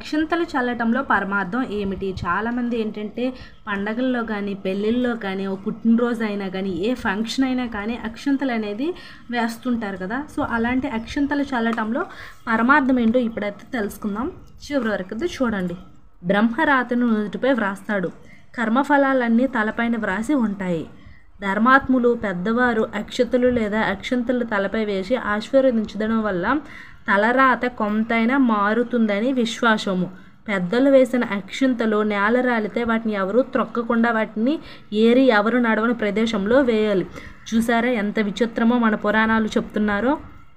అక్షంతలు చల్లటంలో పరమార్థం ఏమిటి చాలామంది ఏంటంటే పండగల్లో కానీ పెళ్ళిళ్ళలో కానీ ఓ పుట్టినరోజు అయినా కానీ ఏ ఫంక్షన్ అయినా కానీ అక్షంతలు అనేది వేస్తుంటారు కదా సో అలాంటి అక్షంతలు చల్లటంలో పరమార్థం ఏంటో ఇప్పుడైతే తెలుసుకుందాం చివరి వరకు అయితే చూడండి బ్రహ్మరాతను నుదుటిపై వ్రాస్తాడు కర్మఫలాలన్నీ తలపైన వ్రాసి ఉంటాయి ధర్మాత్ములు పెద్దవారు అక్షతలు లేదా అక్షంతలు తలపై వేసి ఆశీర్వదించడం వల్ల తలరాత కొంతైనా మారుతుందని విశ్వాసము పెద్దలు వేసిన అక్షింతలు నేల రాలితే వాటిని ఎవరు త్రొక్కకుండా వాటిని ఏరి ఎవరు నడవని ప్రదేశంలో వేయాలి చూసారా ఎంత విచిత్రమో మన పురాణాలు చెప్తున్నారో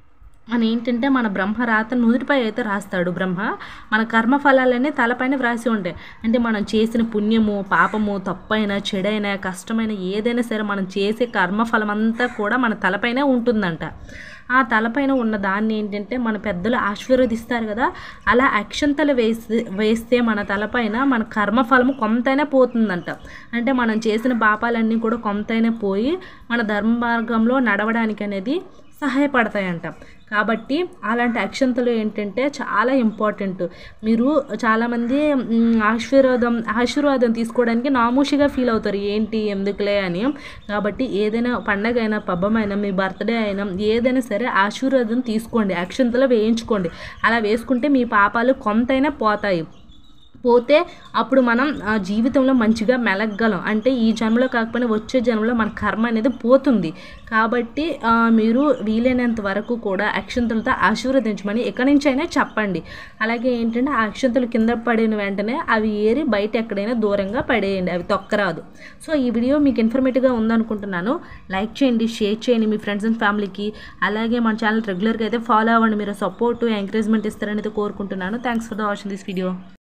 మన ఏంటంటే మన బ్రహ్మ రాత నుదుటిపై అయితే రాస్తాడు బ్రహ్మ మన కర్మఫలాలన్నీ తలపైన వ్రాసి ఉంటాయి అంటే మనం చేసిన పుణ్యము పాపము తప్పైన చెడైన కష్టమైన ఏదైనా సరే మనం చేసే కర్మఫలం అంతా కూడా మన తలపైనే ఉంటుందంట ఆ తలపైన ఉన్న దాన్ని ఏంటంటే మన పెద్దలు ఆశీర్వదిస్తారు కదా అలా అక్షంతలు వేసి వేస్తే మన తలపైన మన కర్మఫలము కొంతైనా పోతుందంట అంటే మనం చేసిన పాపాలన్నీ కూడా కొంతైనా పోయి మన ధర్మ మార్గంలో నడవడానికి అనేది సహాయపడతాయంట కాబట్టి అలాంటి అక్షంతలు ఏంటంటే చాలా ఇంపార్టెంట్ మీరు చాలామంది మ్, ఆశీర్వాదం ఆశీర్వాదం తీసుకోవడానికి నామూషిగా ఫీల్ అవుతారు ఏంటి ఎందుకులే అని కాబట్టి ఏదైనా పండగ అయినా పబ్బమైనా మీ బర్త్డే అయినా ఏదైనా సరే ఆశీర్వాదం తీసుకోండి అక్షంతలు వేయించుకోండి అలా వేసుకుంటే మీ పాపాలు కొంతైనా పోతాయి పోతే అప్పుడు మనం ఆ జీవితంలో మంచిగా మెలగగలం అంటే ఈ జన్మలో కాకపోయినా వచ్చే జన్మలో మన కర్మ అనేది పోతుంది కాబట్టి ఆ, మీరు వీలైనంత వరకు కూడా అక్షంతలతో ఆశీర్వదించమని ఎక్కడి నుంచి అయినా చెప్పండి అలాగే ఏంటంటే ఆ అక్షంతలు కింద పడిన వెంటనే అవి ఏరి బయట ఎక్కడైనా దూరంగా పడేయండి అవి తొక్కరాదు సో ఈ వీడియో మీకు ఇన్ఫర్మేటివ్గా ఉందనుకుంటున్నాను లైక్ చేయండి షేర్ చేయండి మీ ఫ్రెండ్స్ అండ్ ఫ్యామిలీకి అలాగే మన ఛానల్ రెగ్యులర్గా అయితే ఫాలో అవ్వండి మీరు సపోర్ట్ ఎంకరేజ్మెంట్ ఇస్తారని అయితే కోరుకుంటున్నాను thanks for the watching this video